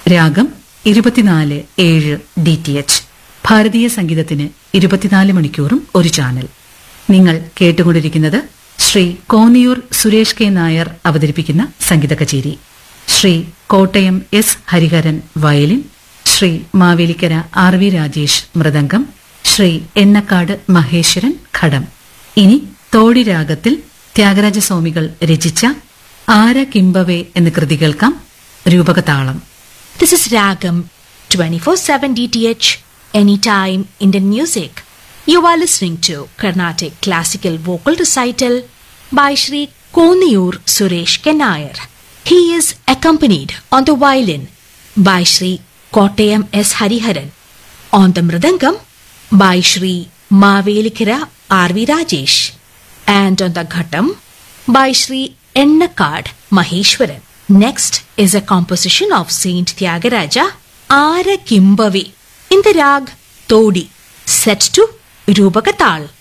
രാഗം ഇരുപത്തിനാല് ഏഴ് ഡി ടി എച്ച് ഭാരതീയ സംഗീതത്തിന് ഇരുപത്തിനാല് മണിക്കൂറും ഒരു ചാനൽ നിങ്ങൾ കേട്ടുകൊണ്ടിരിക്കുന്നത് ശ്രീ കോന്നിയൂർ സുരേഷ് കെ നായർ അവതരിപ്പിക്കുന്ന സംഗീത കച്ചേരി Shri Kottayam S Hariharan violin Shri Mavelikkara R V Rajesh മൃദംഗം ശ്രീ എണ്ണക്കാട് മഹേശ്വരൻ ഘടം ഇനി തോടി രാഗത്തിൽ ത്യാഗരാജസ്വാമികൾ രചിച്ച ആര കിംബവേ എന്ന കൃതി കേൾക്കാം രൂപകതാളം This is Ragam 24/7 DTH anytime Indian music. You are listening to Carnatic classical vocal recital by Shri Koniyur Suresh Kenayar. He is accompanied on the violin by Shri Kottayam S Hariharan, on the mridangam by Shri Mavelikira R V Rajesh, and on the ghatam by Shri Ennakad Maheshwaran. Next is a composition of Saint Tyagaraja, Ara Kimbavi, in the rag Todi, set to Rupakatal.